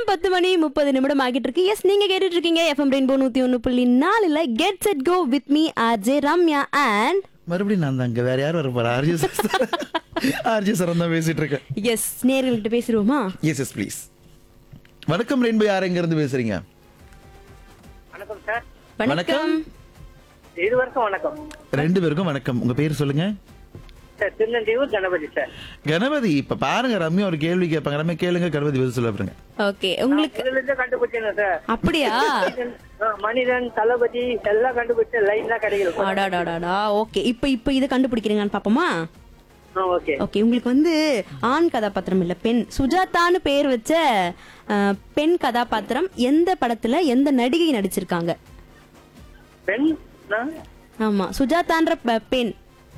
நேரம் பத்து மணி முப்பது நிமிடம் ஆகிட்டு இருக்கு எஸ் நீங்க கேட்டுட்டு இருக்கீங்க எஃப்எம் ரெயின்போ நூத்தி ஒன்னு புள்ளி நாலுல get set go with me RJ Ramya and மறுபடியும் நான் தாங்க வேற யாரும் வர போறா ஆர்ஜி சார் ஆர்ஜி சார் தான் பேசிட்டு இருக்கேன் எஸ் நேர்கள்கிட்ட பேசிடுவோமா எஸ் எஸ் ப்ளீஸ் வணக்கம் ரெயின்போ யார் எங்க இருந்து பேசுறீங்க வணக்கம் சார் வணக்கம் இருவருக்கும் வணக்கம் ரெண்டு பேருக்கும் வணக்கம் உங்க பேர் சொல்லுங்க சார் திருநெல்வேலூர் கணபதி சார் கணபதி இப்ப பாருங்க ரம்யா ஒரு கேள்வி கேட்பாங்க ரம்யா கேளுங்க கணபதி பதில் சொல்ல பாருங்க ஓகே உங்களுக்கு இதுல இருந்து கண்டுபிடிச்சேன் சார் அப்படியா மனிதன், ஆ, மனிதன் தளபதி எல்லாம் கண்டுபிடிச்ச லைன் தான் கிடைக்கல அடாடாடாடா ஓகே இப்போ இப்போ இதை கண்டுபிடிக்கிறீங்கன்னு பாப்போமா ஓகே ஓகே உங்களுக்கு வந்து ஆண் கதாபாத்திரம் இல்ல பெண் சுஜாதான்னு பேர் வச்ச அஹ், பெண் கதாபாத்திரம் எந்த படத்துல எந்த நடிகை நடிச்சிருக்காங்க பெண் ஆ, ஆமா சுஜாதான்ற ப- பெண்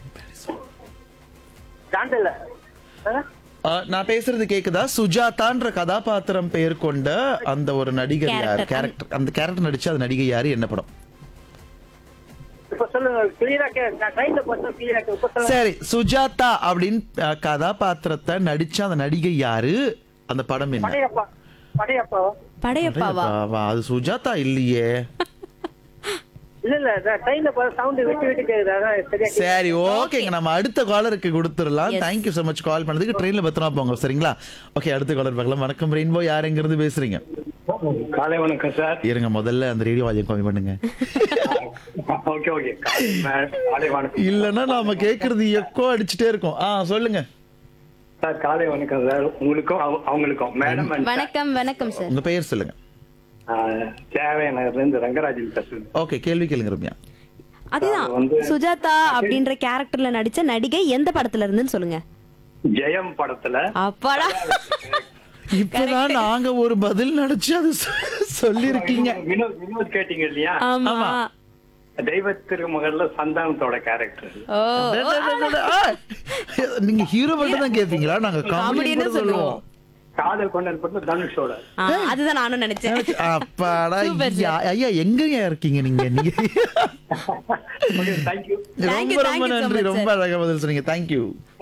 தாண்டல ஆ? ஆ, நான் பேசுறது கேக்குதா சுஜாதான்ற கதாபாத்திரம் பெயர் கொண்ட அந்த ஒரு நடிகர் யார் Character. கேரக்டர் அந்த கேரக்டர் நடிச்ச அந்த நடிகை யாரு என்ன படம் இப்ப சொல்லுங்க கிளியரா கே நான் ட்ரெயின்ல பார்த்தேன் கிளியரா இப்ப சொல்லுங்க சரி சுஜாதா அப்படின்னு அ, கதாபாத்திரத்தை நடிச்ச அந்த நடிகை யாரு அந்த படம் என்ன படையப்பா படையப்பாவா படையப்பாவா அடேயப்பா, அது சுஜாதா இல்லையே இல்ல இல்ல ட்ரெயின்ல சவுண்ட் விட்டு விட்டு கேக்குது அதான் சரியா கேக்குது. சரி ஓகேங்க நம்ம அடுத்த காலருக்கு கொடுத்துடலாம் தேங்க்யூ so மச் கால் பண்ணதுக்கு ட்ரெயின்ல பத்திரமா போங்க சரிங்களா ஓகே அடுத்த காலர் பார்க்கலாம் வணக்கம் ரெயின்போ யார் எங்க இருந்து பேசுறீங்க காலை வணக்கம் சார் இருங்க முதல்ல அந்த ரேடியோ வால்யூம் கம்மி பண்ணுங்க ஓகே ஓகே காலை மே- காலை வணக்கம் இல்லன்னா நாம கேக்குறது எக்கோ அடிச்சுட்டே இருக்கோம் ஆ சொல்லுங்க சார் காலை வணக்கம் சார் உங்களுக்கும் அவ- அவங்களுக்கும் மேடம் and வணக்கம் வணக்கம் சார் உங்க பெயர் சொல்லுங்க ஆ, சேவை நகர்ல இருந்து ரங்கராஜன் பேசுறேன் ஓகே கேள்வி கேளுங்க ரம்யா அதுதான் வந்து- சுஜாதா அப்படின்ற கேரக்டர்ல நடிச்ச நடிகை எந்த படத்துல இருந்துன்னு சொல்லுங்க ஜெயம் படத்துல அப்பாடா இப்பதான் நாங்க ஒரு பதில் நடிச்சு அது சொல்லிருக்கீங்க வினோத் வினோத் கேட்டீங்க இல்லையா ஆமா தெய்வ திருமகள்ல சந்தானத்தோட கேரக்டர் ஓ நீங்க ஹீரோ மட்டும் தான் கேப்பீங்களா நாங்க காமெடி காமெடின்னு சொல்லுவோம் காதல் கொண்டல் படம் தனுஷோட ஆ, அதுதான் நானும் நினைச்சேன் அப்பாடா Super, ஐயா, ஐயா எங்கயா இருக்கீங்க நீங்க நீங்க ஓகே தேங்க்யூ Thank you, ரொம்ப thank ரொம்ப you so நன்றி much, ரொம்ப அழகா பதில் சொன்னீங்க தேங்க்யூ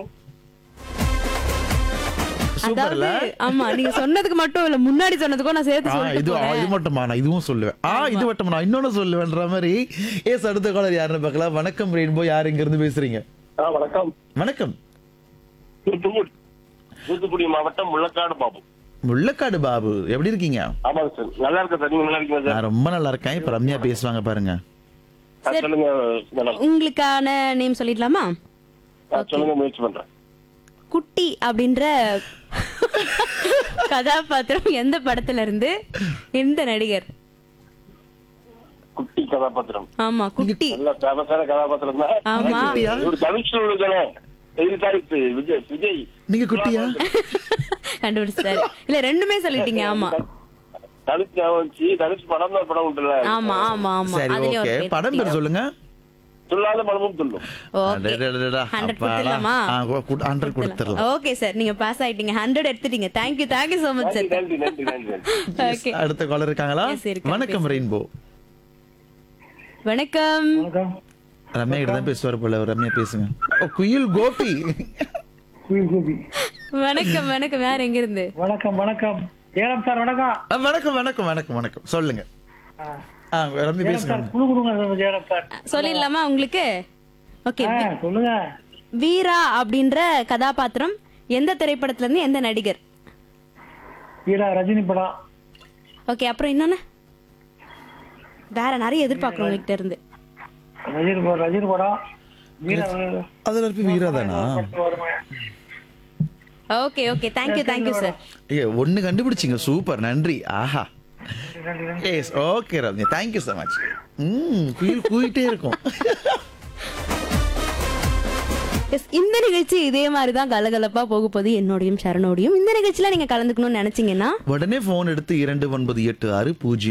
சூப்பர்ல அதாவது ஆமா நீங்க சொன்னதுக்கு மட்டும் இல்ல முன்னாடி சொன்னதுக்கும் நான் சேர்த்து ஆ, சொல்லிட்டு இது ஆ, போறேன். இது மட்டுமா நான் இதுவும் சொல்லுவேன் ஆ இது மட்டுமா நான் இன்னொன்னு சொல்லுவேன்ற மாதிரி ஏஸ் அடுத்த காலர் யாருன்னு பார்க்கலாம் வணக்கம் ரெயின்போ யார் இங்க இருந்து பேசுறீங்க வணக்கம் வணக்கம் தூத்துக்குடி தூத்துக்குடி மாவட்டம் முள்ளக்காடு பாபு முள்ளக்காடு பாபு எப்படி இருக்கீங்க ஆமாங்க சார் நல்லா இருக்கேன் சார் நீங்க நல்லா இருக்கீங்க சார் நான் ரொம்ப நல்லா இருக்கேன் இப்ப ரம்யா பேசுவாங்க பாருங்க ஆ, சொல்லுங்க மேடம் உங்களுக்கான நேம் சொல்லிடலாமா ஆ, சொல்லுங்க முயற்சி பண்றேன் குட்டி அப்படின்ற கதாபாத்திரம் எந்த படத்துல இருந்து எந்த நடிகர் குட்டி கதாபாத்திரம் ஆமா குட்டி நல்ல ஃபேமஸான கதாபாத்திரம் தான் ஆமா ஒரு தமிழ்ச்சியில் உள்ளதானே எதிர்த்தாரித்து விஜய் விஜய் நீங்க குட்டியா கண்டுபிடிச்சாரு இல்ல ரெண்டுமே சொல்லிட்டீங்க ஆமா தனுஷ் ஞாபகம் வந்துச்சு தனுஷ் படம் தான் படம் உண்டுல ஆமா ஆமா ஆமா சரி அதுலயும் ஓகே ஒரு பேர் படம் பேர் சொல்லுங்க சொல்லாத படமும் சொல்லும் ஓகே ஹண்ட்ரட் கொடுத்துடலாமா ஹண்ட்ரட் கொடுத்துடலாம் ஓகே சார் நீங்க பாஸ் ஆயிட்டீங்க ஹண்ட்ரட் எடுத்துட்டீங்க thank you thank you so much sir நன்றி நன்றி நன்றி நன்றி ஓகே அடுத்த காலர் இருக்காங்களா Yes, இருக்காங்க. வணக்கம் ரெயின்போ வணக்கம் ரம்யா கிட்ட தான் பேசுவார் போல ரம்யா பேசுங்க ஓ, குயில் கோபி வணக்கம் வணக்கம் யார் எங்க இருந்து வணக்கம் வணக்கம் ஏலம் சார் வணக்கம் ஆ, வணக்கம் வணக்கம் வணக்கம் வணக்கம் சொல்லுங்க ஆ ரம்யா பேசுங்க குழு கொடுங்க ஏலம் சார் சொல்லிடலாமா உங்களுக்கு ஓகே சொல்லுங்க வீரா அப்படின்ற கதாபாத்திரம் எந்த திரைப்படத்துல இருந்து எந்த நடிகர் வீரா ரஜினி படம் ஓகே அப்புறம் இன்னொன்னு வேற நிறைய எதிர்பார்க்கணும் உங்ககிட்ட இருந்து ரஜினி ரஜினி படம் வீரா அதுல இருப்பி வீரா தானா okay okay thank you thank you sir ஏ ஒண்ணு கண்டுபிடிச்சிங்க சூப்பர் நன்றி ஆஹா yes okay Ramya thank you so much ம் குயில் கூயிட்டே இருக்கும் எஸ் இந்த நிகழ்ச்சி இதே மாதிரி தான் கலகலப்பா போக போகுது என்னோடையும் சரணோடையும் இந்த நிகழ்ச்சியில நீங்க கலந்துக்கணும்னு நினைச்சீங்கன்னா உடனே போன் எடுத்து இரண்டு ஒன்பது எட்டு ஆறு பூஜ்ஜியம்